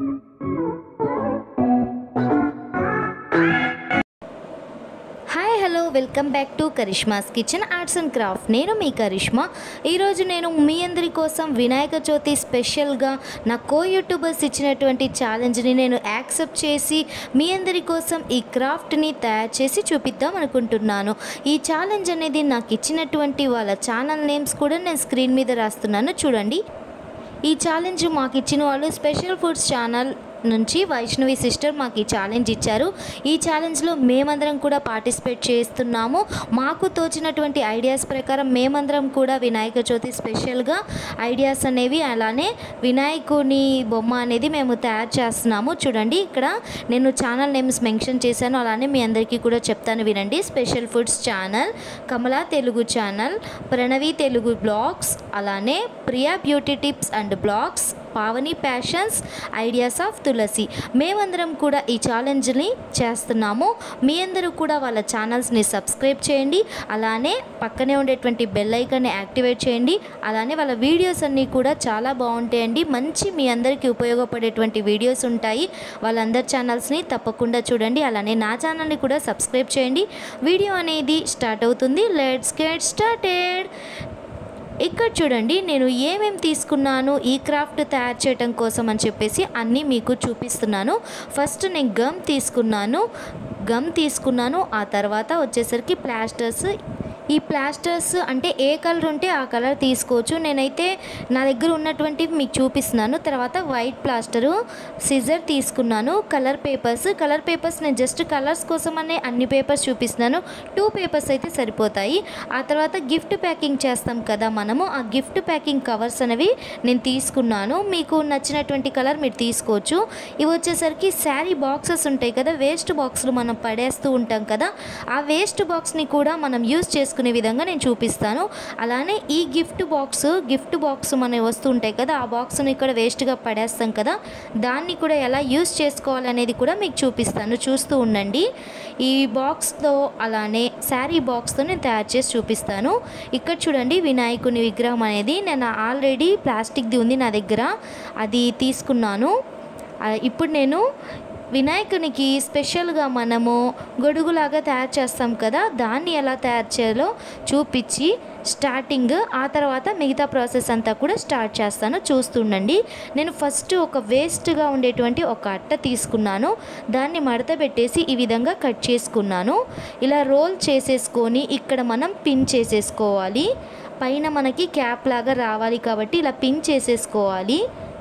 hi hello welcome back to Karishma's kitchen arts and craft నేను మీ కరిష్మా ఈరోజు నేను మీ అందరి కోసం వినాయక చవితి స్పెషల్గా నా కో యూట్యూబర్స్ ఇచ్చినటువంటి ఛాలెంజ్ని నేను యాక్సెప్ట్ చేసి మీ అందరి కోసం ఈ క్రాఫ్ట్ని తయారు చేసి చూపిద్దాం అనుకుంటున్నాను ఈ ఛాలెంజ్ అనేది నాకు ఇచ్చినటువంటి వాళ్ళ ఛానల్ నేమ్స్ కూడా నేను స్క్రీన్ మీద రాస్తున్నాను చూడండి ఈ ఛాలెంజ్ మాకు ఇచ్చిన వాళ్ళు స్పెషల్ ఫుడ్స్ ఛానల్ నుంచి వైష్ణవి సిస్టర్ మాకు ఈ ఛాలెంజ్ ఇచ్చారు ఈ ఛాలెంజ్లో మేమందరం కూడా పార్టిసిపేట్ చేస్తున్నాము మాకు తోచినటువంటి ఐడియాస్ ప్రకారం మేమందరం కూడా వినాయక చవితి స్పెషల్గా ఐడియాస్ అనేవి అలానే వినాయకుని బొమ్మ అనేది మేము తయారు చేస్తున్నాము చూడండి ఇక్కడ నేను ఛానల్ నేమ్స్ మెన్షన్ చేశాను అలానే మీ అందరికీ కూడా చెప్తాను వినండి special foods channel Kamala Telugu channel Pranavi Telugu blogs అలానే Priya beauty tips and blogs Pavani passions ideas of Tulasi మేమందరం కూడా ఈ ఛాలెంజ్ని చేస్తున్నాము మీ అందరూ కూడా వాళ్ళ ఛానల్స్ని సబ్స్క్రైబ్ చేయండి అలానే పక్కనే ఉండేటువంటి బెల్ ఐకాన్ని యాక్టివేట్ చేయండి అలానే వాళ్ళ వీడియోస్ అన్నీ కూడా చాలా బాగుంటాయండి మంచి మీ అందరికీ ఉపయోగపడేటువంటి వీడియోస్ ఉంటాయి వాళ్ళందరి ఛానల్స్ని తప్పకుండా చూడండి అలానే నా ఛానల్ని కూడా సబ్స్క్రైబ్ చేయండి వీడియో అనేది స్టార్ట్ అవుతుంది లెట్స్ గెట్ స్టార్టెడ్ ఇక్కడ చూడండి నేను ఏమేమి తీసుకున్నాను ఈ క్రాఫ్ట్ తయారు చేయడం కోసం అని చెప్పేసి అన్నీ మీకు చూపిస్తున్నాను ఫస్ట్ నేను గమ్ తీసుకున్నాను గమ్ తీసుకున్నాను ఆ తర్వాత వచ్చేసరికి ప్లాస్టర్స్ ఈ ప్లాస్టర్స్ అంటే ఏ కలర్ ఉంటే ఆ కలర్ తీసుకోవచ్చు నేనైతే నా దగ్గర ఉన్నటువంటివి మీకు చూపిస్తున్నాను తర్వాత వైట్ ప్లాస్టరు సిజర్ తీసుకున్నాను కలర్ పేపర్స్ కలర్ పేపర్స్ నేను జస్ట్ కలర్స్ కోసమనే అన్ని పేపర్స్ చూపిస్తున్నాను టూ పేపర్స్ అయితే సరిపోతాయి ఆ తర్వాత గిఫ్ట్ ప్యాకింగ్ చేస్తాం కదా మనము ఆ గిఫ్ట్ ప్యాకింగ్ కవర్స్ అనేవి నేను తీసుకున్నాను మీకు నచ్చినటువంటి కలర్ మీరు తీసుకోవచ్చు ఇవి వచ్చేసరికి శారీ బాక్సెస్ ఉంటాయి కదా వేస్ట్ బాక్స్లు మనం పడేస్తూ ఉంటాం కదా ఆ వేస్ట్ బాక్స్ని కూడా మనం యూస్ చేసుకునే విధంగా నేను చూపిస్తాను అలానే ఈ గిఫ్ట్ బాక్స్ గిఫ్ట్ బాక్స్ మన వస్తూ ఉంటాయి కదా ఆ బాక్స్ని ఇక్కడ వేస్ట్గా పడేస్తాం కదా దాన్ని కూడా ఎలా యూస్ చేసుకోవాలనేది కూడా మీకు చూపిస్తాను చూస్తూ ఉండండి ఈ బాక్స్తో అలానే శారీ బాక్స్తో నేను తయారు చేసి చూపిస్తాను ఇక్కడ చూడండి వినాయకుని విగ్రహం అనేది నేను ఆల్రెడీ ప్లాస్టిక్ది ఉంది నా దగ్గర అది తీసుకున్నాను ఆ, ఇప్పుడు నేను వినాయకునికి స్పెషల్గా మనము గొడుగులాగా తయారు చేస్తాం కదా దాన్ని ఎలా తయారు చేయాలో చూపించి స్టార్టింగ్ ఆ తర్వాత మిగతా ప్రాసెస్ అంతా కూడా స్టార్ట్ చేస్తాను చూస్తుండండి నేను ఫస్ట్ ఒక వేస్ట్గా ఉండేటువంటి ఒక అట్ట తీసుకున్నాను దాన్ని మడత పెట్టేసి ఈ విధంగా కట్ చేసుకున్నాను ఇలా రోల్ చేసేసుకొని ఇక్కడ మనం పిన్ చేసేసుకోవాలి పైన మనకి క్యాప్ లాగా రావాలి కాబట్టి ఇలా పిన్ చేసేసుకోవాలి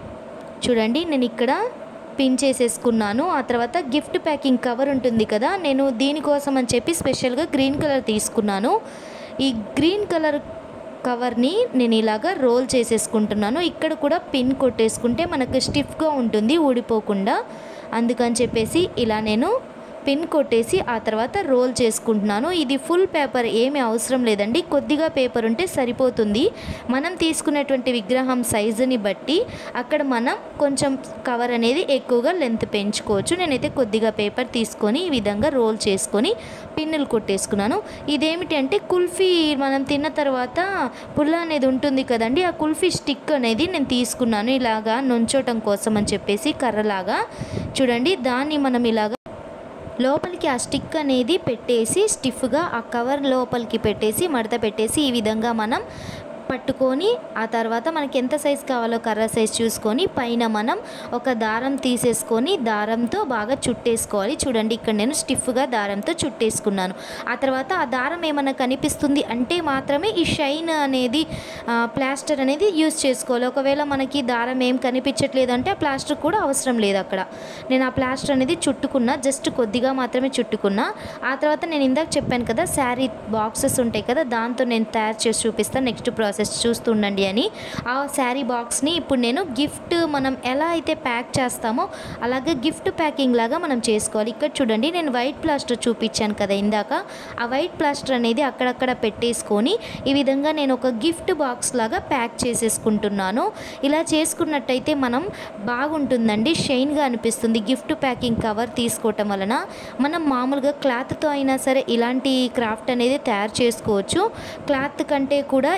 చూడండి నేను ఇక్కడ పిన్ చేసేసుకున్నాను ఆ తర్వాత గిఫ్ట్ ప్యాకింగ్ కవర్ ఉంటుంది కదా నేను దీనికోసం అని చెప్పి స్పెషల్గా గ్రీన్ కలర్ తీసుకున్నాను ఈ గ్రీన్ కలర్ కవర్ని నేను ఇలాగా రోల్ చేసేసుకుంటున్నాను ఇక్కడ కూడా పిన్ కొట్టేసుకుంటే మనకు స్టిఫ్గా ఉంటుంది ఊడిపోకుండా అందుకని చెప్పేసి ఇలా నేను పిన్ కొట్టేసి ఆ తర్వాత రోల్ చేసుకుంటున్నాను ఇది ఫుల్ పేపర్ ఏమీ అవసరం లేదండి కొద్దిగా పేపర్ ఉంటే సరిపోతుంది మనం తీసుకునేటువంటి విగ్రహం సైజుని బట్టి అక్కడ మనం కొంచెం కవర్ అనేది ఎక్కువగా లెంత్ పెంచుకోవచ్చు నేనైతే కొద్దిగా పేపర్ తీసుకొని ఈ విధంగా రోల్ చేసుకొని పిన్నులు కొట్టేసుకున్నాను ఇదేమిటి అంటే కుల్ఫీ మనం తిన్న తర్వాత పుల్ల అనేది ఉంటుంది కదండి ఆ కుల్ఫీ స్టిక్ అనేది నేను తీసుకున్నాను ఇలాగా నుంచోటం కోసం అని చెప్పేసి కర్రలాగా చూడండి దాన్ని మనం ఇలాగా లోపలికి ఆ స్టిక్ అనేది పెట్టేసి స్టిఫ్గా ఆ కవర్ లోపలికి పెట్టేసి మడత పెట్టేసి ఈ విధంగా మనం పట్టుకొని ఆ తర్వాత మనకి ఎంత సైజ్ కావాలో కర్ర సైజ్ చూసుకొని పైన మనం ఒక దారం తీసేసుకొని దారంతో బాగా చుట్టేసుకోవాలి చూడండి ఇక్కడ నేను స్టిఫ్గా దారంతో చుట్టేసుకున్నాను ఆ తర్వాత ఆ దారం ఏమైనా కనిపిస్తుంది అంటే మాత్రమే ఈ షైన్ అనేది ఆ, ప్లాస్టర్ అనేది యూస్ చేసుకోవాలి ఒకవేళ మనకి దారం ఏం కనిపించట్లేదు అంటే ఆ ప్లాస్టర్ కూడా అవసరం లేదు అక్కడ నేను ఆ ప్లాస్టర్ అనేది చుట్టుకున్నా జస్ట్ కొద్దిగా మాత్రమే చుట్టుకున్నా ఆ తర్వాత నేను ఇందాక చెప్పాను కదా శారీ బాక్సెస్ ఉంటాయి కదా దాంతో నేను తయారు చేసి చూపిస్తాను నెక్స్ట్ ప్రాసెస్ చూస్తుండండి అని ఆ శారీ బాక్స్ని ఇప్పుడు నేను గిఫ్ట్ మనం ఎలా అయితే ప్యాక్ చేస్తామో అలాగే గిఫ్ట్ ప్యాకింగ్ లాగా మనం చేసుకోవాలి ఇక్కడ చూడండి నేను వైట్ ప్లాస్టర్ చూపించాను కదా ఇందాక ఆ వైట్ ప్లాస్టర్ అనేది అక్కడక్కడ పెట్టేసుకొని ఈ విధంగా నేను ఒక గిఫ్ట్ బాక్స్ లాగా ప్యాక్ చేసేసుకుంటున్నాను ఇలా చేసుకున్నట్టయితే మనం బాగుంటుందండి షైన్గా అనిపిస్తుంది గిఫ్ట్ ప్యాకింగ్ కవర్ తీసుకోవటం వలన మనం మామూలుగా క్లాత్తో అయినా సరే ఇలాంటి క్రాఫ్ట్ అనేది తయారు చేసుకోవచ్చు క్లాత్ కంటే కూడా ఈ షైన్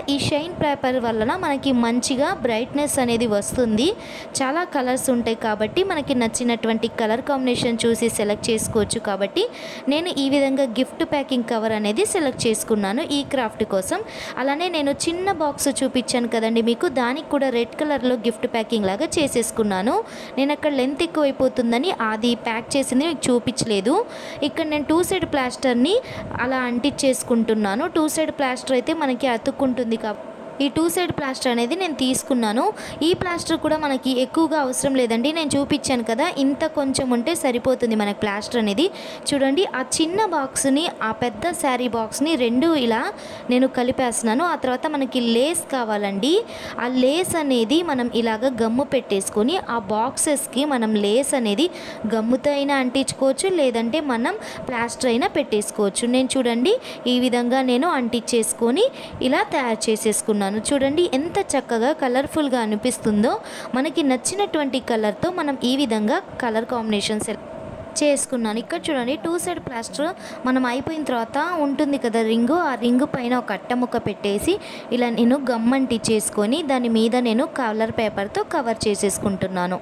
ప్లెయిన్ పేపర్ వలన మనకి మంచిగా బ్రైట్నెస్ అనేది వస్తుంది చాలా కలర్స్ ఉంటాయి కాబట్టి మనకి నచ్చినటువంటి కలర్ కాంబినేషన్ చూసి సెలెక్ట్ చేసుకోవచ్చు కాబట్టి నేను ఈ విధంగా గిఫ్ట్ ప్యాకింగ్ కవర్ అనేది సెలెక్ట్ చేసుకున్నాను ఈ క్రాఫ్ట్ కోసం అలానే నేను చిన్న బాక్స్ చూపించాను కదండి మీకు దానికి కూడా రెడ్ కలర్లో గిఫ్ట్ ప్యాకింగ్ లాగా చేసేసుకున్నాను నేను అక్కడ లెంత్ ఎక్కువైపోతుందని అది ప్యాక్ చేసింది మీకు చూపించలేదు ఇక్కడ నేను టూ సైడ్ ప్లాస్టర్ని అలా అంటించేసుకుంటున్నాను టూ సైడ్ ప్లాస్టర్ అయితే మనకి అతుక్కుంటుంది కాబట్టి ఈ టూ సైడ్ ప్లాస్టర్ అనేది నేను తీసుకున్నాను ఈ ప్లాస్టర్ కూడా మనకి ఎక్కువగా అవసరం లేదండి నేను చూపించాను కదా ఇంత కొంచెం ఉంటే సరిపోతుంది మనకి ప్లాస్టర్ అనేది చూడండి ఆ చిన్న బాక్స్ని ఆ పెద్ద శారీ బాక్స్ని రెండు ఇలా నేను కలిపేస్తున్నాను ఆ తర్వాత మనకి లేస్ కావాలండి ఆ లేస్ అనేది మనం ఇలాగ గమ్ము పెట్టేసుకొని ఆ బాక్సెస్కి మనం లేస్ అనేది గమ్ముతో అయినా అంటించుకోవచ్చు లేదంటే మనం ప్లాస్టర్ అయినా పెట్టేసుకోవచ్చు నేను చూడండి ఈ విధంగా నేను అంటించేసుకొని ఇలా తయారు చేసేసుకున్నాను చూడండి ఎంత చక్కగా కలర్ఫుల్గా అనిపిస్తుందో మనకి నచ్చినటువంటి కలర్తో మనం ఈ విధంగా కలర్ కాంబినేషన్స్ చేసుకున్నాను ఇక్కడ చూడండి టూ సైడ్ ప్లాస్టర్ మనం అయిపోయిన తర్వాత ఉంటుంది కదా రింగు ఆ రింగు పైన ఒక అట్ట ముక్క పెట్టేసి ఇలా నేను గమ్మంటి చేసుకొని దాని మీద నేను కలర్ పేపర్తో కవర్ చేసేసుకుంటున్నాను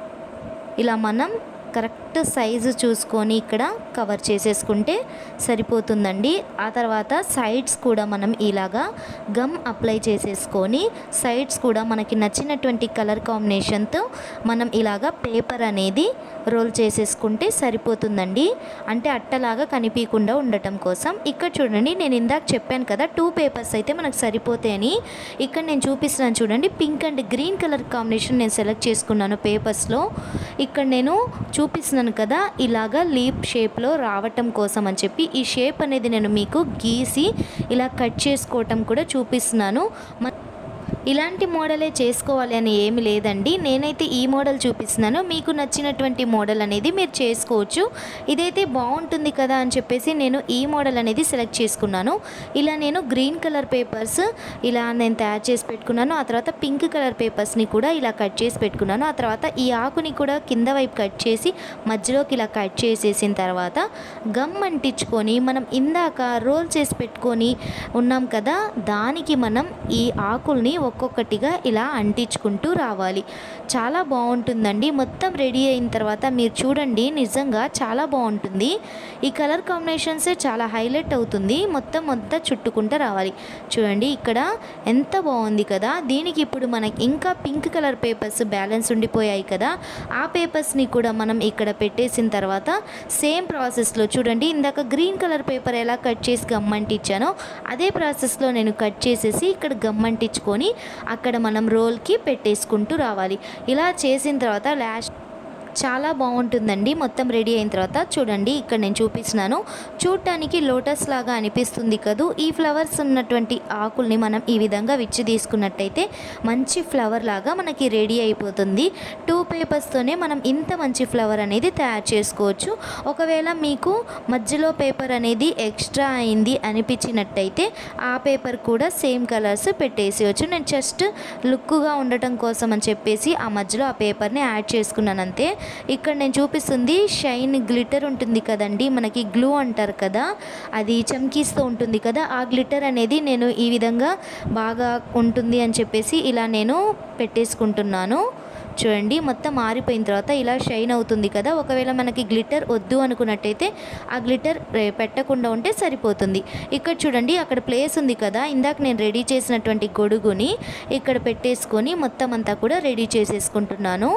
ఇలా మనం కరెక్ట్ సైజు చూసుకొని ఇక్కడ కవర్ చేసేసుకుంటే సరిపోతుందండి ఆ తర్వాత సైడ్స్ కూడా మనం ఇలాగా గమ్ అప్లై చేసేసుకొని సైడ్స్ కూడా మనకి నచ్చినటువంటి కలర్ కాంబినేషన్తో మనం ఇలాగా పేపర్ అనేది రోల్ చేసేసుకుంటే సరిపోతుందండి అంటే అట్టలాగా కనిపించకుండా ఉండటం కోసం ఇక్కడ చూడండి నేను ఇందాక చెప్పాను కదా టూ పేపర్స్ అయితే మనకు సరిపోతాయని ఇక్కడ నేను చూపిస్తున్నాను చూడండి pink and green colour combination నేను సెలెక్ట్ చేసుకున్నాను పేపర్స్లో ఇక్కడ నేను చూపిస్తున్నాను కదా ఇలాగా లీప్ షేప్లో రావటం కోసం అని చెప్పి ఈ షేప్ అనేది నేను మీకు గీసి ఇలా కట్ చేసుకోవటం కూడా చూపిస్తున్నాను మ- ఇలాంటి మోడలే చేసుకోవాలి అని ఏమి లేదండి నేనైతే ఈ మోడల్ చూపిస్తున్నాను మీకు నచ్చినటువంటి మోడల్ అనేది మీరు చేసుకోవచ్చు ఇదైతే బాగుంటుంది కదా అని చెప్పేసి నేను ఈ మోడల్ అనేది సెలెక్ట్ చేసుకున్నాను ఇలా నేను గ్రీన్ కలర్ పేపర్స్ ఇలా నేను తయారు చేసి పెట్టుకున్నాను ఆ తర్వాత పింక్ కలర్ పేపర్స్ని కూడా ఇలా కట్ చేసి పెట్టుకున్నాను ఆ తర్వాత ఈ ఆకుని కూడా కింద వైపు కట్ చేసి మధ్యలోకి ఇలా కట్ చేసేసిన తర్వాత గమ్ అంటించుకొని మనం ఇందాక రోల్ చేసి పెట్టుకొని ఉన్నాం కదా దానికి మనం ఈ ఆకుల్ని ఒక్కొక్కటిగా ఇలా అంటించుకుంటూ రావాలి చాలా బాగుంటుందండి మొత్తం రెడీ అయిన తర్వాత మీరు చూడండి నిజంగా చాలా బాగుంటుంది ఈ కలర్ కాంబినేషన్సే చాలా హైలైట్ అవుతుంది మొత్తం మొత్తం చుట్టుకుంటూ రావాలి చూడండి ఇక్కడ ఎంత బాగుంది కదా దీనికి ఇప్పుడు మనకి ఇంకా పింక్ కలర్ పేపర్స్ బ్యాలెన్స్ ఉండిపోయాయి కదా ఆ పేపర్స్ని కూడా మనం ఇక్కడ పెట్టేసిన తర్వాత సేమ్ ప్రాసెస్లో చూడండి ఇందాక గ్రీన్ కలర్ పేపర్ ఎలా కట్ చేసి గమ్మంటిచ్చానో అదే ప్రాసెస్లో నేను కట్ చేసేసి ఇక్కడ గమ్మంటించుకొని అక్కడ మనం రోల్కి పెట్టేసుకుంటూ రావాలి ఇలా చేసిన తర్వాత లాస్ట్ చాలా బాగుంటుందండి మొత్తం రెడీ అయిన తర్వాత చూడండి ఇక్కడ నేను చూపిస్తున్నాను చూడటానికి లోటస్ లాగా అనిపిస్తుంది కదూ ఈ ఫ్లవర్స్ ఉన్నటువంటి ఆకుల్ని మనం ఈ విధంగా విచ్చి తీసుకున్నట్టయితే మంచి ఫ్లవర్ లాగా మనకి రెడీ అయిపోతుంది టూ పేపర్స్తోనే మనం ఇంత మంచి ఫ్లవర్ అనేది తయారు చేసుకోవచ్చు ఒకవేళ మీకు మధ్యలో పేపర్ అనేది ఎక్స్ట్రా అయింది అనిపించినట్టయితే ఆ పేపర్ కూడా సేమ్ కలర్స్ పెట్టేసేయచ్చు నేను జస్ట్ లుక్గా ఉండటం కోసం అని చెప్పేసి ఆ మధ్యలో ఆ పేపర్ని యాడ్ చేసుకున్నాను అంతే ఇక్కడ నేను చూపిస్తుంది షైన్ గ్లిటర్ ఉంటుంది కదండి మనకి గ్లూ అంటారు కదా అది చమ్కీస్తో ఉంటుంది కదా ఆ గ్లిటర్ అనేది నేను ఈ విధంగా బాగా ఉంటుంది అని చెప్పేసి ఇలా నేను పెట్టేసుకుంటున్నాను చూడండి మొత్తం ఆరిపోయిన తర్వాత ఇలా షైన్ అవుతుంది కదా ఒకవేళ మనకి గ్లిటర్ వద్దు అనుకున్నట్టయితే ఆ గ్లిటర్ రే- పెట్టకుండా ఉంటే సరిపోతుంది ఇక్కడ చూడండి అక్కడ ప్లేస్ ఉంది కదా ఇందాక నేను రెడీ చేసినటువంటి గొడుగుని ఇక్కడ పెట్టేసుకొని మొత్తం అంతా కూడా రెడీ చేసేసుకుంటున్నాను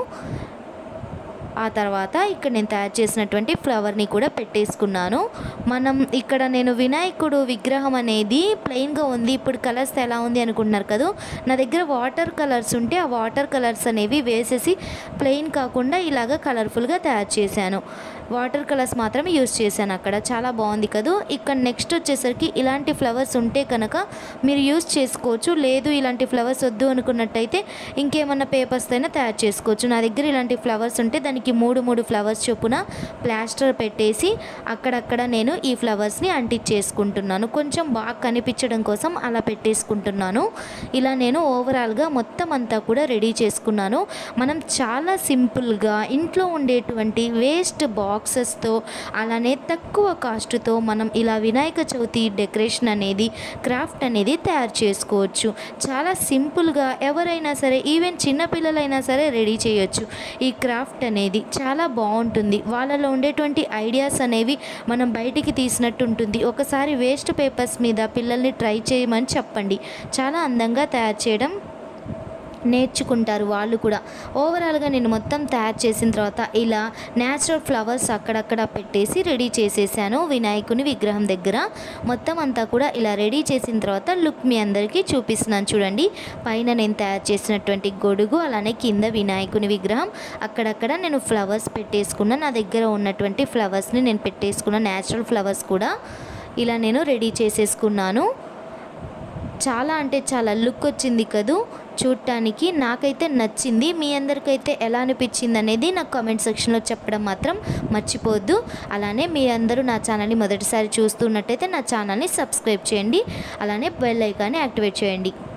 ఆ తర్వాత ఇక్కడ నేను తయారు చేసినటువంటి ఫ్లవర్ని కూడా పెట్టేసుకున్నాను మనం ఇక్కడ నేను వినాయకుడు విగ్రహం అనేది ప్లెయిన్గా ఉంది ఇప్పుడు కలర్స్ ఎలా ఉంది అనుకుంటున్నారు కదా నా దగ్గర వాటర్ కలర్స్ ఉంటే ఆ వాటర్ కలర్స్ అనేవి వేసేసి ప్లెయిన్ కాకుండా ఇలాగ కలర్ఫుల్గా తయారు చేశాను వాటర్ కలర్స్ మాత్రమే యూస్ చేశాను అక్కడ చాలా బాగుంది కదా ఇక్కడ నెక్స్ట్ వచ్చేసరికి ఇలాంటి ఫ్లవర్స్ ఉంటే కనుక మీరు యూస్ చేసుకోవచ్చు లేదు ఇలాంటి ఫ్లవర్స్ వద్దు అనుకున్నట్టయితే ఇంకేమన్నా పేపర్స్ అయినా తయారు చేసుకోవచ్చు నా దగ్గర ఇలాంటి ఫ్లవర్స్ ఉంటే దానికి దానికి మూడు మూడు ఫ్లవర్స్ చొప్పున ప్లాస్టర్ పెట్టేసి అక్కడక్కడ నేను ఈ ఫ్లవర్స్ని అంటించేసుకుంటున్నాను కొంచెం బాగా కనిపించడం కోసం అలా పెట్టేసుకుంటున్నాను ఇలా నేను ఓవరాల్గా మొత్తం అంతా కూడా రెడీ చేసుకున్నాను మనం చాలా సింపుల్గా ఇంట్లో ఉండేటువంటి వేస్ట్ బాక్సెస్తో అలానే తక్కువ కాస్ట్తో మనం ఇలా వినాయక చవితి డెకరేషన్ అనేది క్రాఫ్ట్ అనేది తయారు చేసుకోవచ్చు చాలా సింపుల్గా ఎవరైనా సరే ఈవెన్ చిన్నపిల్లలైనా సరే రెడీ చేయొచ్చు ఈ క్రాఫ్ట్ అనేది చాలా బాగుంటుంది వాళ్ళలో ఉండేటువంటి ఐడియాస్ అనేవి మనం బయటికి తీసినట్టు ఉంటుంది ఒకసారి వేస్ట్ పేపర్స్ మీద పిల్లల్ని ట్రై చేయమని చెప్పండి చాలా అందంగా తయారు చేయడం నేర్చుకుంటారు వాళ్ళు కూడా ఓవరాల్గా నేను మొత్తం తయారు చేసిన తర్వాత ఇలా న్యాచురల్ ఫ్లవర్స్ అక్కడక్కడ పెట్టేసి రెడీ చేసేసాను వినాయకుని విగ్రహం దగ్గర మొత్తం అంతా కూడా ఇలా రెడీ చేసిన తర్వాత లుక్ మీ అందరికీ చూపిస్తున్నాను చూడండి పైన నేను తయారు చేసినటువంటి గొడుగు అలానే కింద వినాయకుని విగ్రహం అక్కడక్కడ నేను ఫ్లవర్స్ పెట్టేసుకున్నా నా దగ్గర ఉన్నటువంటి ఫ్లవర్స్ని నేను పెట్టేసుకున్న న్యాచురల్ ఫ్లవర్స్ కూడా ఇలా నేను రెడీ చేసేసుకున్నాను చాలా అంటే చాలా లుక్ వచ్చింది కదూ చూడటానికి నాకైతే నచ్చింది మీ అందరికైతే ఎలా అనిపించింది అనేది నాకు కామెంట్ సెక్షన్లో చెప్పడం మాత్రం మర్చిపోవద్దు అలానే మీ అందరూ నా ఛానల్ని మొదటిసారి చూస్తున్నట్టయితే నా ఛానల్ని సబ్స్క్రైబ్ చేయండి అలానే బెల్ ఐకాన్ని యాక్టివేట్ చేయండి